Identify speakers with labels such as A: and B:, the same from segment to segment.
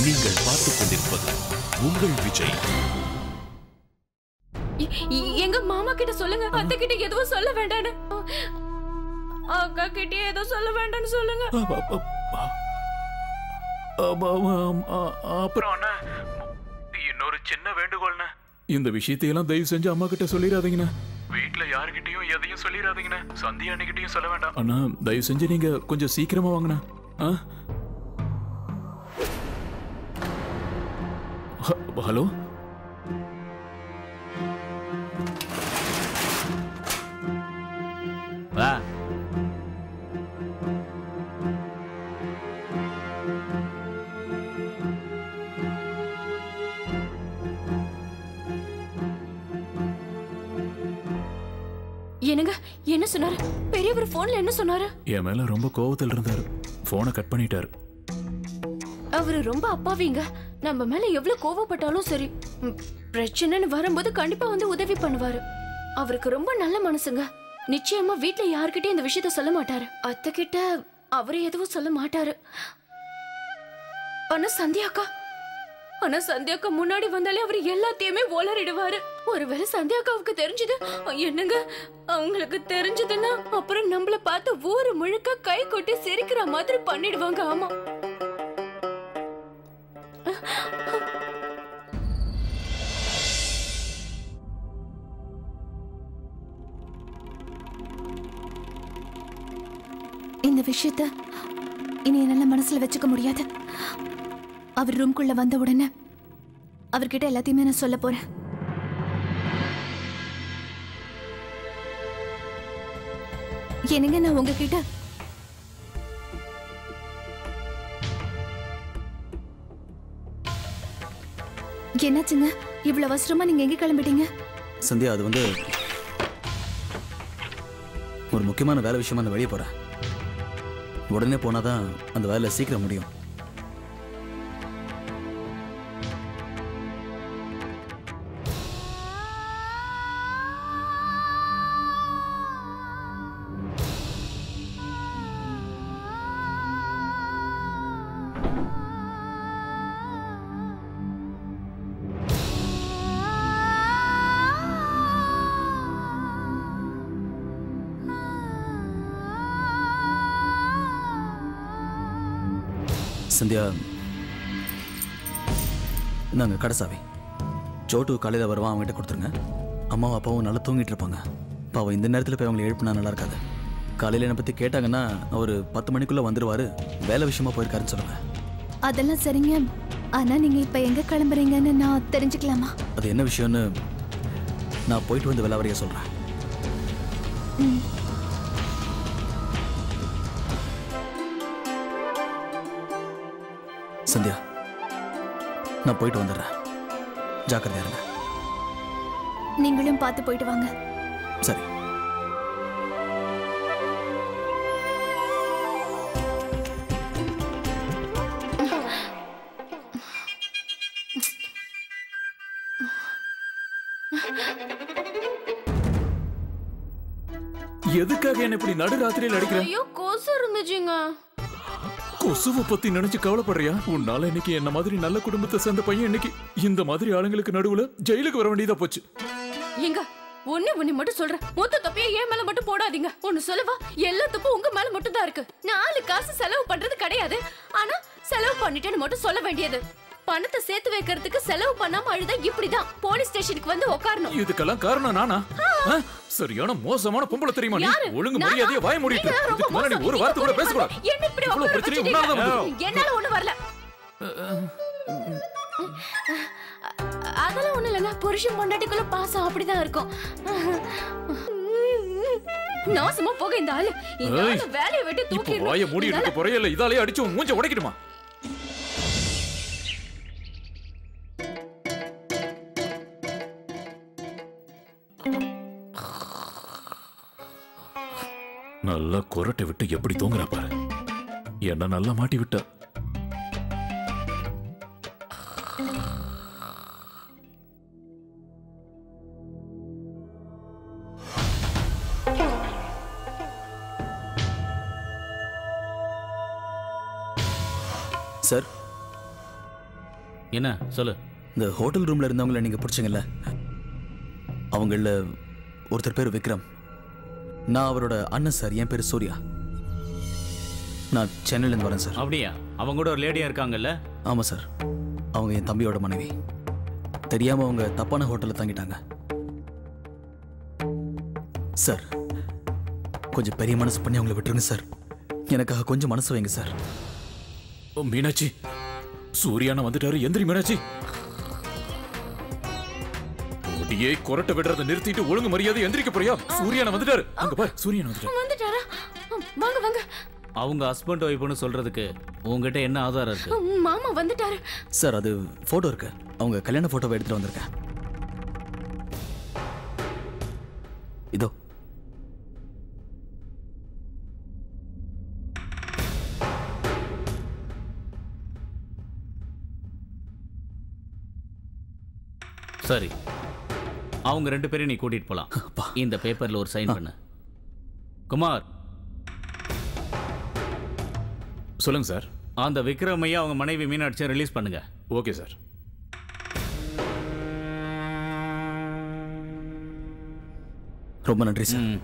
A: நீங்கள் பார்த்துக் கொண்டிருப்பது உங்கள் விஜய்
B: எ- எ- எங்க மாமா கிட்ட சொல்லுங்க அத்தை கிட்ட எதுவும் சொல்ல வேண்டான்னு அக்கா கிட்ட எதுவும் சொல்ல வேண்டாம்னு சொல்லுங்க
C: அ- அ- அ- ஆமா, ஆமா, ஆமா. அப்புறம் அண்ணா இன்னொரு சின்ன வேண்டுகோள்ண்ணா இந்த விஷயத்தையெல்லாம் தயவு செஞ்சு அம்மா கிட்ட சொல்லிடாதீங்கண்ணா வீட்ல யாருக்கிட்டயும் எதையும் சொல்லிடாதீங்கண்ணா சந்தியா அன்னைக்கிட்டயும் சொல்ல வேண்டாம் அண்ணா தயவு செஞ்சு நீங்க கொஞ்சம் சீக்கிரமா வாங்கண்ணா ஆ? ஹ- ஹலோ
D: வா
B: என்னங்க என்ன சொன்னாரு பெரியவர் போன்ல என்ன சொன்னாரு
C: என் மேல ரொம்ப கோவத்தில் இருந்தாரு போனை கட் பண்ணிட்டாரு
B: அவரு ரொம்ப அப்பாவிங்க நம்ம மேல எவ்வளவு கோவப்பட்டாலும் சரி ம், பிரச்சனைன்னு வரும்போது கண்டிப்பா வந்து உதவி பண்ணுவாரு அவருக்கு ரொம்ப நல்ல மனசுங்க நிச்சயமா வீட்ல யார்கிட்டயும் இந்த விஷயத்த சொல்ல மாட்டாரு அத்தை கிட்ட அவரு எதுவும் சொல்ல மாட்டாரு ஆனா சந்தியாக்கா ஆனா சந்தியாக்கா முன்னாடி வந்தாலே அவர் எல்லாத்தையுமே ஒளரிடுவாரு ஒருவேளை சந்தியாக்காவுக்கு தெரிஞ்சது என்னங்க அவங்களுக்கு தெரிஞ்சதுன்னா அப்புறம் நம்மள பார்த்து ஊரு முழுக்க கை கொட்டி சிரிக்கிற மாதிரி பண்ணிடுவாங்க ஆமா
E: இந்த விஷயத்த இனி என்னால மனசுல வச்சுக்க முடியாது அவர் ரூம்குள்ள வந்த உடனே அவர்கிட்ட எல்லாத்தையுமே நான் சொல்ல போறேன் என்னங்க நான் உங்ககிட்ட என்னாச்சுங்க இவ்வளவு அவசரமா நீங்க எங்க கிளம்பிட்டீங்க
F: சந்தியா அது வந்து ஒரு முக்கியமான வேலை விஷயமா நான் வெளியே போறேன் உடனே போனாதான் அந்த வேலை சீக்கிரம் முடியும் சந்தியா நாங்க கடைசாவி சோட்டு காலையில் வருவான் அவங்ககிட்ட கொடுத்துருங்க அம்மாவும் அப்பாவும் நல்லா தூங்கிட்டு இருப்பாங்க பாவம் இந்த நேரத்தில் போய் அவங்களை எழுப்பினா நல்லா இருக்காது காலையில் என்னை பற்றி கேட்டாங்கன்னா ஒரு பத்து மணிக்குள்ளே வந்துடுவார் வேலை விஷயமா போயிருக்காருன்னு சொல்லுவேன்
E: அதெல்லாம் சரிங்க ஆனா நீங்க இப்ப எங்க கிளம்புறீங்கன்னு நான் தெரிஞ்சுக்கலாமா
F: அது என்ன விஷயம்னு நான் போயிட்டு வந்து விலாவரியா சொல்கிறேன் சந்தியா நான் போயிட்டு வந்துடுறேன் ஜாக்கிரதையா இருங்க
E: நீங்களும் பார்த்து போயிட்டு வாங்க
F: சரி
C: எதுக்காக என்ன இப்படி நடுராத்திரியில் அடிக்கிற
B: ஐயோ கொசு இருந்துச்சுங்க
C: கொசுவை பத்தி நினைச்சு கவலைப்படுறியா உன்னால இன்னைக்கு என்ன மாதிரி நல்ல குடும்பத்தை சேர்ந்த பையன் இன்னைக்கு இந்த மாதிரி ஆளுங்களுக்கு நடுவுல ஜெயிலுக்கு வர வேண்டியதா போச்சு
B: எங்க ஒண்ணு ஒண்ணு மட்டும் சொல்றேன் மொத்த தப்பையும் என் மேல மட்டும் போடாதீங்க ஒண்ணு சொல்லவா எல்லா தப்பும் உங்க மேல மட்டும் தான் இருக்கு நாலு காசு செலவு பண்றது கிடையாது ஆனா செலவு பண்ணிட்டேன்னு மட்டும் சொல்ல வேண்டியது பணத்தை சேர்த்து வைக்கிறதுக்கு செலவு பண்ணாம அழுதா இப்படிதான் போலீஸ் ஸ்டேஷனுக்கு வந்து உட்காரணும்
C: இதுக்கெல்லாம் காரணம் நானா ஆ? சரியான மோசமான பொம்பளை தெரியுமா நீ
B: யாரு?
C: ஒழுங்கு
B: நானா?
C: மரியாதையா வாய மூடிட்டு
B: நீங்க தான் ரொம்ப
C: இதுக்கு மேல நீ
B: மோசம்.
C: ஒரு வார்த்தை கூட
B: நீங்க
C: பேசக்கூடாது
B: என்ன இப்படி
C: இவ்வளவு
B: உட்கார
C: பிரச்சனை
B: வச்சுட்டீங்க?
C: உன்னால தான் வந்தது.
B: என்னால ஒண்ணு வரல அதெல்லாம் ஒண்ணு இல்லைங்க புருஷன் பொண்டாட்டிக்குள்ள பாசம் அப்படிதான் இருக்கும் நாசமா போக இந்த ஆளு இந்த
C: ஏய்,
B: ஆளு வேலையை விட்டு
C: இப்போ
B: தூக்கி
C: வாய மூடிட்டு இருக்க பொறையில இதாலே அடிச்சு உன் மூஞ்ச உடைக்கணுமா நல்லா குரட்டை விட்டு எப்படி தூங்குறா பாரு என்ன நல்லா மாட்டி விட்டா
F: சார்
D: என்ன சொல்லு
F: இந்த ஹோட்டல் ரூமில் இருந்தவங்கள நீங்கள் பிடிச்சிங்கல்ல அவங்கள ஒருத்தர் பேர் விக்ரம் நான் அவரோட அண்ணன் சார் என் பேர் சூர்யா நான் சென்னையிலேருந்து வரேன் சார்
D: அப்படியா அவங்க கூட ஒரு லேடியா இருக்காங்கல்ல
F: ஆமாம் சார் அவங்க என் தம்பியோட மனைவி தெரியாமல் அவங்க தப்பான ஹோட்டலில் தங்கிட்டாங்க சார் கொஞ்சம் பெரிய மனசு பண்ணி அவங்கள விட்டுருங்க சார் எனக்காக கொஞ்சம் மனசு வைங்க சார்
C: ஓ, மீனாட்சி சூர்யானா வந்துட்டாரு எந்திரி மீனாட்சி முடியே கொரட்டை விடுறத நிறுத்திட்டு ஒழுங்கு மரியாதை எந்திரிக்க போறியா சூர்யானா வந்துட்டாரு அங்க பாரு சூர்யானா வந்துட்டாரு
B: வந்துட்டாரா வாங்க வாங்க
D: அவங்க ஹஸ்பண்ட் ஒய்ஃப்னு சொல்றதுக்கு உங்ககிட்ட என்ன ஆதாரம் இருக்கு
B: மாமா வந்துட்டாரு
F: சார் அது ஃபோட்டோ இருக்கு அவங்க கல்யாண ஃபோட்டோவை எடுத்துகிட்டு வந்திருக்கேன் இதோ
D: சரி அவங்க ரெண்டு பேரையும் நீ கூட்டிட்டு போலாம்
F: அப்பா.
D: இந்த பேப்பர்ல ஒரு சைன் பண்ணு குமார்
C: சொல்லுங்க சார்
D: அந்த விக்ரம் ஐயா அவங்க மனைவி மீனாட்சியை ரிலீஸ் பண்ணுங்க
C: ஓகே சார்
F: ரொம்ப நன்றி சார்
D: ம்.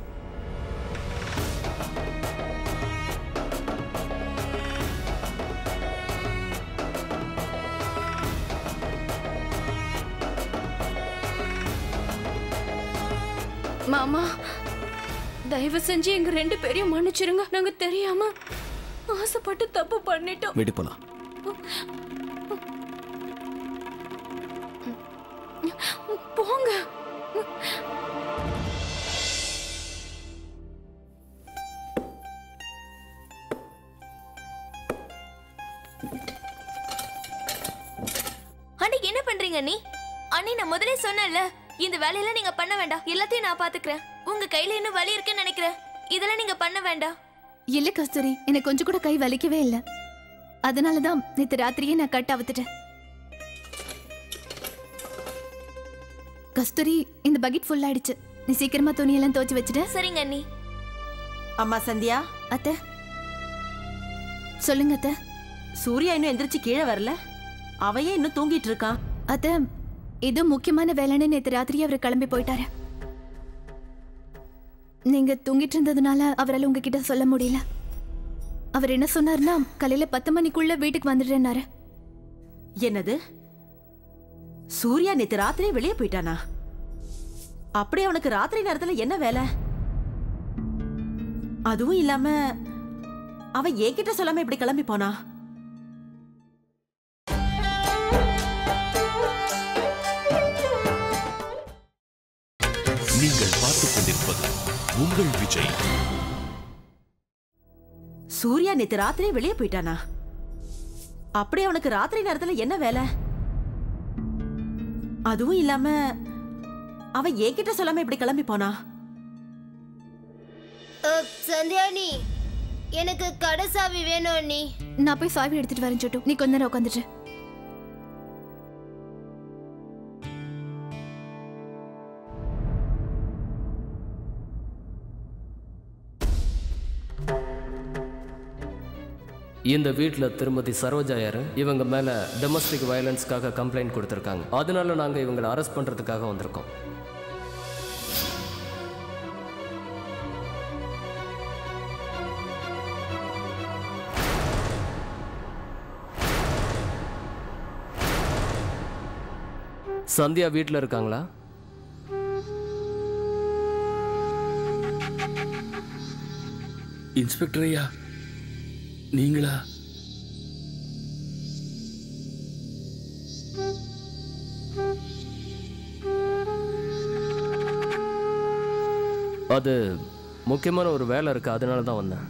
B: மாமா தயவு செஞ்சு எங்க ரெண்டு பேரையும் மன்னிச்சிருங்க நாங்க தெரியாம ஆசைப்பட்டு தப்பு பண்ணிட்டோம்
F: வீட்டுக்கு போகலாம்
B: போங்க
G: அண்ணி என்ன பண்றீங்க நீ அண்ணி நான் முதல்ல சொன்னேன்ல இந்த வேலையெல்லாம் நீங்க பண்ண வேண்டாம் எல்லாத்தையும் நான் பாத்துக்கிறேன் உங்க கையில இன்னும் வலி இருக்குன்னு நினைக்கிறேன் இதெல்லாம் நீங்க பண்ண வேண்டாம்
E: இல்ல கஸ்தூரி எனக்கு கொஞ்சம் கூட கை வலிக்கவே இல்ல அதனாலதான் நேத்து ராத்திரியே நான் கட் அவுத்துட்டேன் கஸ்தூரி இந்த பக்கெட் ஃபுல் ஆயிடுச்சு நீ சீக்கிரமா துணியெல்லாம் துவைச்சு வச்சுட்ட
G: சரிங்க அண்ணி
H: அம்மா சந்தியா
E: அத்தை சொல்லுங்க அத்தை
H: சூர்யா இன்னும் எந்திரிச்சு கீழே வரல அவையே இன்னும் தூங்கிட்டு இருக்கான்
E: அத்தை ஏதோ முக்கியமான வேலைன்னு நேத்து ராத்திரி அவர் கிளம்பி போயிட்டாரு நீங்க தூங்கிட்டு இருந்ததுனால அவரால் உங்ககிட்ட சொல்ல முடியல அவர் என்ன சொன்னார்னா காலையில பத்து மணிக்குள்ள வீட்டுக்கு வந்துடுறேன்னாரு
H: என்னது சூர்யா நேத்து ராத்திரி வெளியே போயிட்டானா அப்படியே அவனுக்கு ராத்திரி நேரத்துல என்ன வேலை அதுவும் இல்லாம அவன் என்கிட்ட சொல்லாம இப்படி கிளம்பி போனா
A: நீங்கள் பார்த்துக் கொண்டிருப்பது உங்கள் விஜய்
H: சூர்யா நேத்து ராத்திரி வெளியே போயிட்டானா அப்படியே அவனுக்கு ராத்திரி நேரத்துல என்ன வேலை அதுவும் இல்லாம அவன் என்கிட்ட சொல்லாம இப்படி கிளம்பி போனா
I: சந்தியா நீ எனக்கு கடை சாவி வேணும் நீ
E: நான் போய் சாவி எடுத்துட்டு வரேன் சொட்டு நீ கொஞ்ச நேரம் உட்காந்துட்டு
J: இந்த வீட்டில் திருமதி சரோஜா யாரு இவங்க மேலே டொமஸ்டிக் வயலன்ஸ்க்காக கம்ப்ளைண்ட் கொடுத்துருக்காங்க அதனால நாங்கள் இவங்களை அரெஸ்ட் பண்ணுறதுக்காக வந்திருக்கோம் சந்தியா வீட்டில் இருக்காங்களா
K: இன்ஸ்பெக்டர் ஐயா நீங்களா
J: அது முக்கியமான ஒரு வேலை இருக்கு அதனால தான் வந்தேன்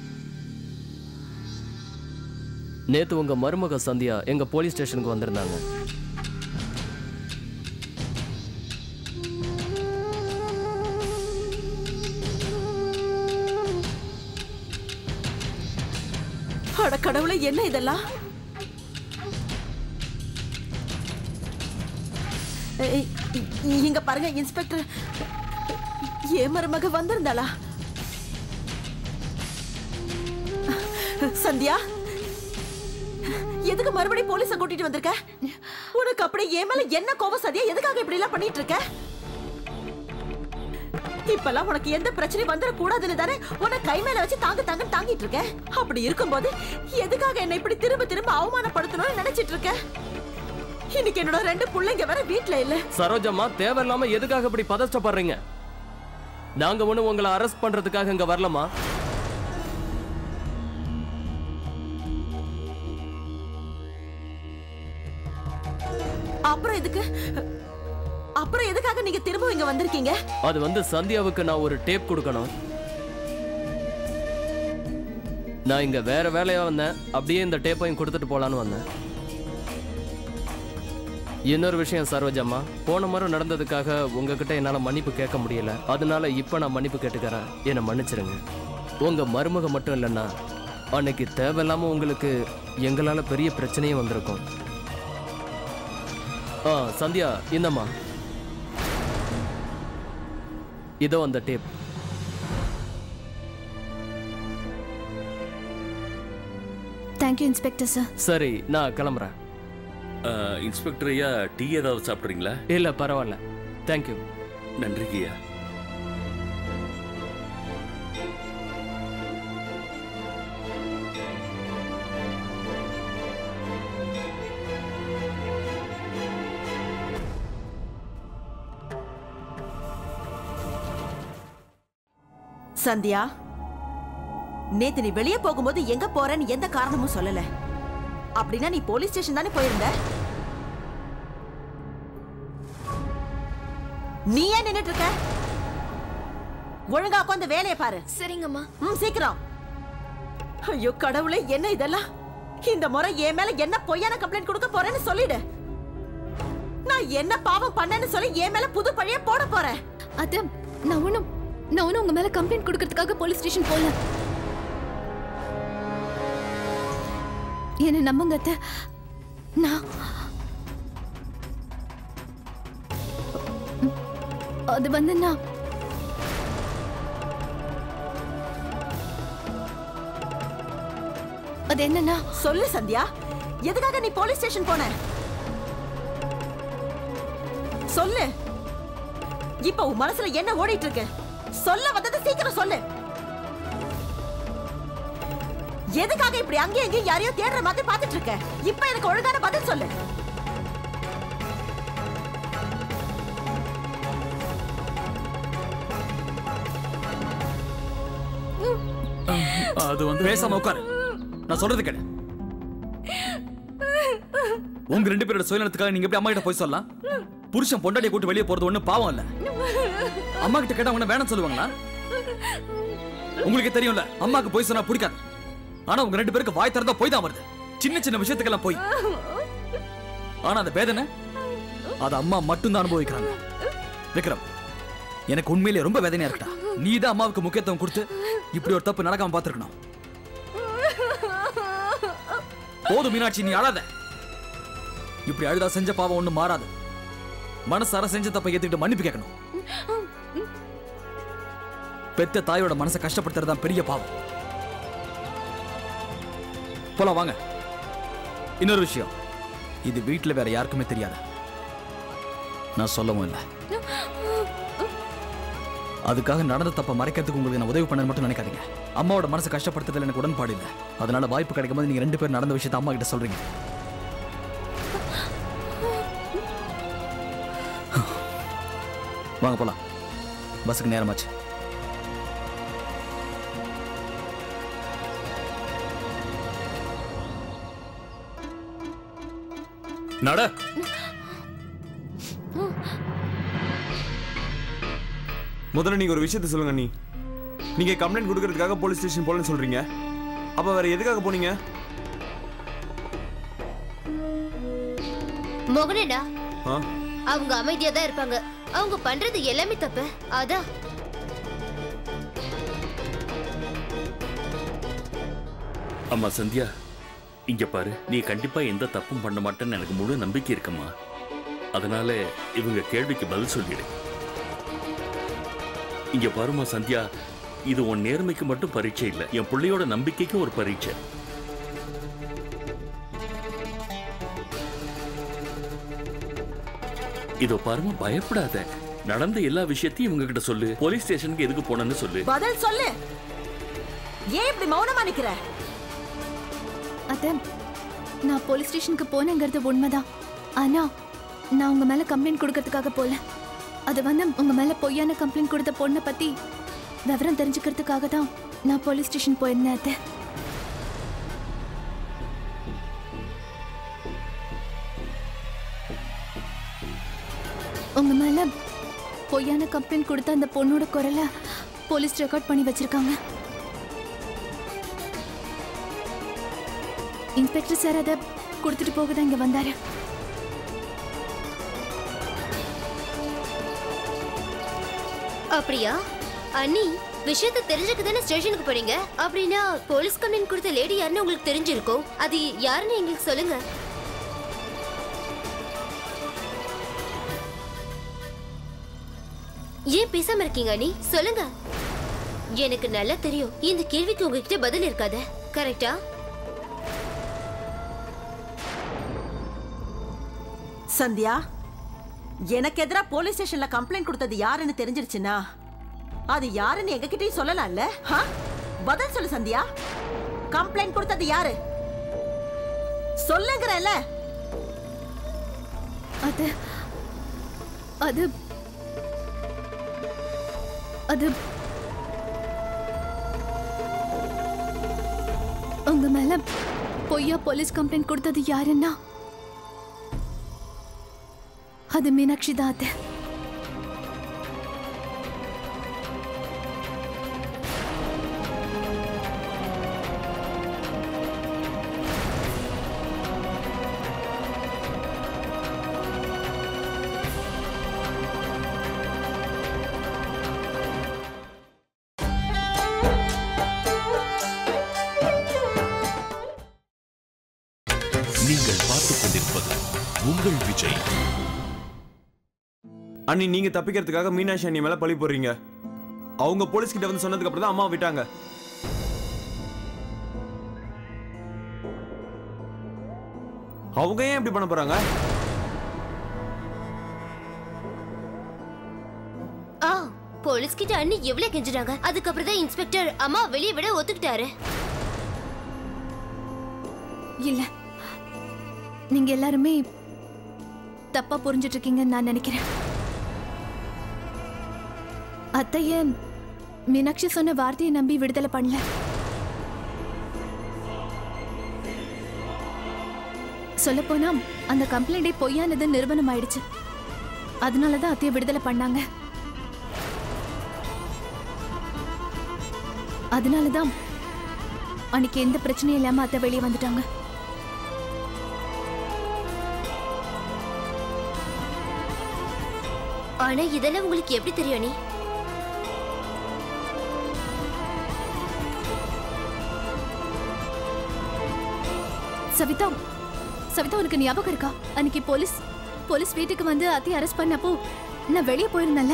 J: நேத்து உங்க மருமக சந்தியா எங்க போலீஸ் ஸ்டேஷனுக்கு வந்திருந்தாங்க
H: அட கடவுளே என்ன இதெல்லாம் ஏய், இ- இங்க பாருங்க இன்ஸ்பெக்டர் என் மருமக வந்திருந்தாளா சந்தியா எதுக்கு மறுபடியும் போலீஸ கூட்டிட்டு வந்திருக்க உனக்கு அப்படி என் மேல என்ன கோவம் சதியா எதுக்காக இப்படி எல்லாம் பண்ணிட்டு இருக்க இப்பெல்லாம் உனக்கு எந்த பிரச்சனையும் வந்துட கூடாதுன்னு தானே உன்னை கை மேல வச்சு தாங்க தாங்க தாங்கிட்டு இருக்க அப்படி இருக்கும்போது எதுக்காக என்ன இப்படி திரும்ப திரும்ப அவமானப்படுத்தணும்னு நினைச்சிட்டு இருக்க இன்னைக்கு என்னோட ரெண்டு பிள்ளைங்க வேற வீட்ல இல்ல
J: சரோஜம்மா தேவையில்லாம எதுக்காக இப்படி பதஷ்டப்படுறீங்க நாங்க ஒண்ணு உங்களை அரெஸ்ட் பண்றதுக்காக இங்க வரலமா
H: அப்புறம் எதுக்கு அப்புறம் எதுக்காக நீங்க திரும்ப இங்க வந்திருக்கீங்க
J: அது வந்து சந்தியாவுக்கு நான் ஒரு டேப் கொடுக்கணும் நான் இங்க வேற வேலையா வந்தேன் அப்படியே இந்த டேப்பையும் கொடுத்துட்டு போலான்னு வந்தேன் இன்னொரு விஷயம் சரோஜம்மா போன முறை நடந்ததுக்காக உங்ககிட்ட என்னால மன்னிப்பு கேட்க முடியல அதனால இப்ப நான் மன்னிப்பு கேட்டுக்கிறேன் என்னை மன்னிச்சிருங்க உங்க மருமக மட்டும் இல்லைன்னா அன்னைக்கு தேவையில்லாம உங்களுக்கு எங்களால பெரிய பிரச்சனையும் வந்திருக்கும் ஆ சந்தியா இந்தம்மா இதோ அந்த டேப்
E: தேங்க்யூ இன்ஸ்பெக்டர் சார்
J: சரி நான் கிளம்புறேன்
K: அஹ், இன்ஸ்பெக்டர் ஐயா டீ ஏதாவது சாப்பிட்றீங்களா
J: இல்ல பரவாயில்ல தேங்க்யூ
K: நன்றிங்க ஐயா
H: சந்தியா நேத்து நீ வெளியே போகும்போது எங்க போறேன்னு எந்த காரணமும் சொல்லல அப்படின்னா நீ போலீஸ் ஸ்டேஷன் தானே போயிருந்த நீ ஏன் நின்னுட்டு இருக்க ஒழுங்கா உட்காந்து வேலையை பாரு
G: சரிங்கம்மா
H: ம் சீக்கிரம் ஐயோ கடவுளே என்ன இதெல்லாம் இந்த முறை என் மேல என்ன பொய்யான கம்ப்ளைண்ட் கொடுக்க போறேன்னு சொல்லிடு நான் என்ன பாவம் பண்ணேன்னு சொல்லி என் மேல புது பழிய போட போறேன்
E: அத நான் ஒண்ணும் நான் ஒண்ணும் உங்க மேல கம்ப்ளைண்ட் கொடுக்கறதுக்காக போலீஸ் ஸ்டேஷன் போல என்ன நம்புங்க அத்தை. நான் அது வந்து நான் அது என்னன்னா
H: சொல்லு சந்தியா எதுக்காக நீ போலீஸ் ஸ்டேஷன் போன சொல்லு இப்ப உன் மனசுல என்ன ஓடிட்டு இருக்கு சொல்ல வந்தது சீக்கிரம் சொல்லு எதுக்காக இப்படி அங்கேயும் இங்கேயும் யாரையோ தேடுற மாதிரி பாத்துட்டு இருக்க இப்ப எனக்கு ஒழுங்கான பதில் சொல்லு
F: அது வந்து பேசாம உட்காரு நான் சொல்றது கேளு உங்க ரெண்டு பேரோட சுயநலத்துக்காக நீங்க எப்படி அம்மா கிட்ட போய் சொல்லலாம் புருஷன் பொண்டாட்டியை கூட்டு வெளியே போறது ஒண்ணு பாவம் இல்ல அம்மா கிட்ட கேட்டா உன்ன வேணாம் சொல்லுவாங்களா உங்களுக்கு தெரியும்ல அம்மாக்கு போய் சொன்னா பிடிக்காது ஆனா உங்க ரெண்டு பேருக்கு வாய் திறந்தா போய் தான் வருது சின்ன சின்ன விஷயத்துக்கெல்லாம் போய் ஆனா அந்த வேதனை அது அம்மா மட்டும்தான் அனுபவிக்கிறாங்க விக்ரம் எனக்கு உண்மையிலேயே ரொம்ப வேதனையா இருக்கா நீ தான் அம்மாவுக்கு முக்கியத்துவம் கொடுத்து இப்படி ஒரு தப்பு நடக்காம பார்த்திருக்கணும் போதும் மீனாட்சி நீ அழாத இப்படி அழுதா செஞ்ச பாவம் ஒண்ணும் மாறாது மனசார செஞ்ச தப்பை ஏத்துக்கிட்டு மன்னிப்பு கேட்கணும் பெத்த தாயோட மனசை கஷ்டப்படுத்துறது தான் பெரிய பாவம் போலாம் வாங்க இன்னொரு விஷயம் இது வீட்டுல வேற யாருக்குமே தெரியாது நான் சொல்லவும் இல்லை அதுக்காக நடந்த தப்ப மறைக்கிறதுக்கு உங்களுக்கு நான் உதவி பண்ண மட்டும் நினைக்காதீங்க அம்மாவோட மனசை கஷ்டப்படுத்துறதுல எனக்கு உடன்பாடு இல்லை அதனால வாய்ப்பு கிடைக்கும் போது நீங்க ரெண்டு பேரும் நடந்த விஷயத்த அம்மா கிட்ட சொல்றீங்க வாங்க போலாம் பஸ்ஸுக்கு நேரமாச்சு
K: நட
L: முதல்ல நீங்க ஒரு விஷயத்த சொல்லுங்க நீ நீங்க கம்ப்ளைண்ட் கொடுக்கறதுக்காக போலீஸ் ஸ்டேஷன் போலன்னு சொல்றீங்க அப்ப வேற எதுக்காக போனீங்க
I: மோகனடா
L: ஆ?
I: அவங்க அமைதியா தான் இருப்பாங்க அவங்க பண்றது எல்லாமே தப்பு அதான்
K: அம்மா சந்தியா இங்க பாரு நீ கண்டிப்பா எந்த தப்பும் பண்ண மாட்டேன்னு எனக்கு முழு நம்பிக்கை இருக்குமா அதனால இவங்க கேள்விக்கு பதில் சொல்லிடு இங்க பாருமா சந்தியா இது உன் நேர்மைக்கு மட்டும் பரீட்சை இல்லை என் பிள்ளையோட நம்பிக்கைக்கு ஒரு பரீட்சை இதோ பாருமா பயப்படாத நடந்த எல்லா விஷயத்தையும் இவங்க கிட்ட சொல்லு போலீஸ் ஸ்டேஷனுக்கு எதுக்கு போனேன்னு சொல்லு
H: பதில் சொல்லு ஏன் இப்படி மௌனமா நிக்கிற
E: அத்த நான் போலீஸ் ஸ்டேஷனுக்கு போனேங்கிறது உண்மைதான் ஆனா நான் உங்க மேல கம்ப்ளைண்ட் கொடுக்கறதுக்காக போல அது வந்து உங்க மேல பொய்யான கம்ப்ளைண்ட் கொடுத்த பொண்ணை பத்தி விவரம் தெரிஞ்சுக்கிறதுக்காக தான் நான் போலீஸ் ஸ்டேஷன் போயிருந்தேன் அத்தை உங்க மேல பொய்யான கம்ப்ளைண்ட் கொடுத்த அந்த பொண்ணோட குரலை போலீஸ் ரெக்கார்ட் பண்ணி வச்சிருக்காங்க இன்ஸ்பெக்டர் சார் அதை கொடுத்துட்டு போக தான் இங்க வந்தாரு
I: அப்படியா அண்ணி விஷயத்தை தெரிஞ்சுக்க தானே ஸ்டேஷனுக்கு போறீங்க அப்படின்னா போலீஸ் கம்ப்ளைண்ட் கொடுத்த லேடி யாருன்னு உங்களுக்கு தெரிஞ்சிருக்கும் அது யாருன்னு எங்களுக்கு சொல்லுங்க ஏன் பேசாம இருக்கீங்க அண்ணி சொல்லுங்க எனக்கு நல்லா தெரியும் இந்த கேள்விக்கு உங்ககிட்ட பதில் இருக்காத கரெக்டா
H: சந்தியா எனக்கு எதிரா போலீஸ் ஸ்டேஷன்ல கம்ப்ளைண்ட் கொடுத்தது யாருன்னு தெரிஞ்சிருச்சுன்னா அது யாருன்னு எங்ககிட்டயும் சொல்லலாம்ல ஆ? பதில் சொல்லு சந்தியா கம்ப்ளைண்ட் கொடுத்தது யாரு சொல்லுங்கறல
E: அது அது அது உங்க மேல பொய்யா போலீஸ் கம்ப்ளைண்ட் கொடுத்தது யாருன்னா அது மீனாட்சி தான் அத்தை
A: நீங்கள் பார்த்துக் கொண்டிருப்பது உங்கள் விஜய்
L: அண்ணி நீங்க தப்பிக்கிறதுக்காக மீனாட்சி அண்ணி மேல பழி போடுறீங்க அவங்க போலீஸ் கிட்ட வந்து சொன்னதுக்கு அப்புறம் தான் அம்மா விட்டாங்க அவங்க ஏன் இப்படி பண்ண போறாங்க
I: ஆ போலீஸ் கிட்ட அண்ணி எவ்வளவு கெஞ்சிட்டாங்க அதுக்கப்புறம் தான் இன்ஸ்பெக்டர் அம்மா வெளியே விட ஒத்துக்கிட்டாரு
E: இல்ல நீங்க எல்லாருமே தப்பா புரிஞ்சிட்டு இருக்கீங்கன்னு நான் நினைக்கிறேன் அத்தைய மீனாட்சி சொன்ன வார்த்தையை நம்பி விடுதலை பண்ணல சொல்லப்போனா அந்த கம்ப்ளைண்டே பொய்யானது நிரூபணம் ஆயிடுச்சு அதனாலதான் அத்தைய விடுதலை பண்ணாங்க அதனாலதான் அன்னைக்கு எந்த பிரச்சனையும் இல்லாம அத்தை வெளியே வந்துட்டாங்க
I: ஆனா இதெல்லாம் உங்களுக்கு எப்படி தெரியும் நீ
E: சவிதா சவிதா உனக்கு ஞாபகம் இருக்கா அன்னைக்கு போலீஸ் போலீஸ் வீட்டுக்கு வந்து அத்தையை அரெஸ்ட் பண்ணப்போ நான் வெளியே போயிருந்தேன்ல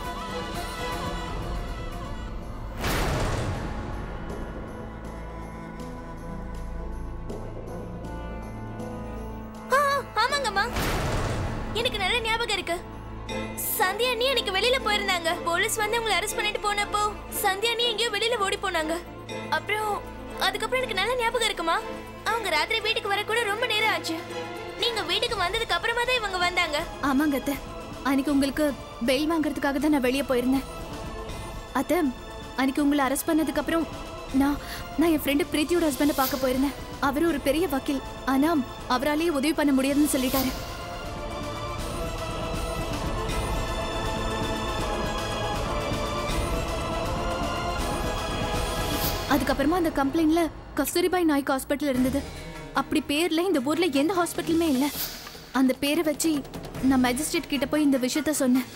G: ஆ, ஆமாங்கம்மா எனக்கு நல்ல ஞாபகம் இருக்கு சந்தியா அண்ணி எனக்கு வெளியில போயிருந்தாங்க போலீஸ் வந்து உங்களை அரெஸ்ட் பண்ணிட்டு போனப்போ சந்தியா அண்ணி எங்கேயோ வெளியில ஓடி போனாங்க அப்புறம் அதுக்கப்புறம் எனக்கு நல்ல ஞாபகம் இருக்குமா அவங்க ராத்திரி வீட்டுக்கு வர கூட ரொம்ப நேரம் ஆச்சு நீங்க வீட்டுக்கு வந்ததுக்கு அப்புறமா தான் இவங்க வந்தாங்க
E: ஆமாங்க அத்தை அன்னைக்கு உங்களுக்கு பெயில் வாங்குறதுக்காக தான் நான் வெளியே போயிருந்தேன் அத்தை அன்னைக்கு உங்களை அரெஸ்ட் பண்ணதுக்கு அப்புறம் நான் நான் என் ஃப்ரெண்டு பிரீத்தியோட ஹஸ்பண்டை பார்க்க போயிருந்தேன் அவர் ஒரு பெரிய வக்கீல் ஆனா அவராலேயே உதவி பண்ண முடியாதுன்னு சொல்லிட்டாரு அதுக்கப்புறமா அந்த கம்ப்ளைண்ட்ல கஸ்தூரிபாய் நாய்க்கு ஹாஸ்பிட்டல் இருந்தது அப்படி பேர்ல இந்த ஊர்ல எந்த ஹாஸ்பிட்டலுமே இல்ல அந்த பேரை வச்சு நான் மேஜிஸ்ட்ரேட் கிட்ட போய் இந்த விஷயத்த சொன்னேன்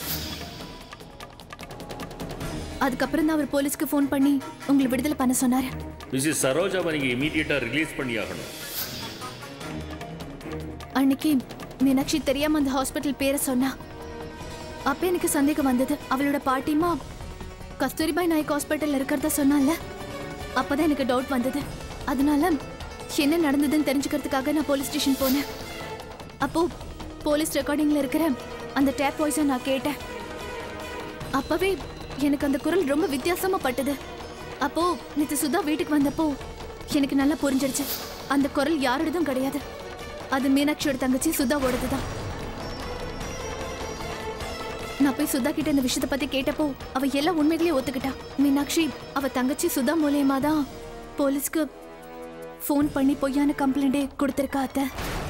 E: அதுக்கப்புறம் தான் அவர் போலீஸ்க்கு ஃபோன் பண்ணி உங்களை விடுதலை பண்ண சொன்னாரு
K: மிஸ்ஸஸ் சரோஜாவை நீங்க இமீடியட்டா ரிலீஸ் பண்ணி ஆகணும்
E: அன்னைக்கு மீனாட்சி தெரியாம அந்த ஹாஸ்பிட்டல் பேரை சொன்னா அப்ப எனக்கு சந்தேகம் வந்தது அவளோட பாட்டிமா கஸ்தூரிபாய் நாயக் ஹாஸ்பிட்டல் இருக்கிறதா சொன்னால அப்பதான் எனக்கு டவுட் வந்தது அதனால என்ன நடந்ததுன்னு தெரிஞ்சுக்கிறதுக்காக நான் போலீஸ் ஸ்டேஷன் போனேன் அப்போ போலீஸ் ரெக்கார்டிங்ல இருக்கிற அந்த டேப் வாய்ஸை நான் கேட்டேன் அப்பவே எனக்கு அந்த குரல் ரொம்ப வித்தியாசமா பட்டது அப்போ நேத்து சுதா வீட்டுக்கு வந்தப்போ எனக்கு நல்லா புரிஞ்சிடுச்சு அந்த குரல் யாரோடதும் கிடையாது அது மீனாட்சியோட தங்கச்சி சுதாவோடது தான் நான் போய் சுதா கிட்ட இந்த விஷயத்தை பத்தி கேட்டப்போ அவ எல்லா உண்மைகளையும் ஒத்துக்கிட்டா மீனாட்சி அவ தங்கச்சி சுதா மூலியமா தான் போலீஸ்க்கு ஃபோன் பண்ணி பொய்யான கம்ப்ளைண்டே கொடுத்துருக்கா அத்தை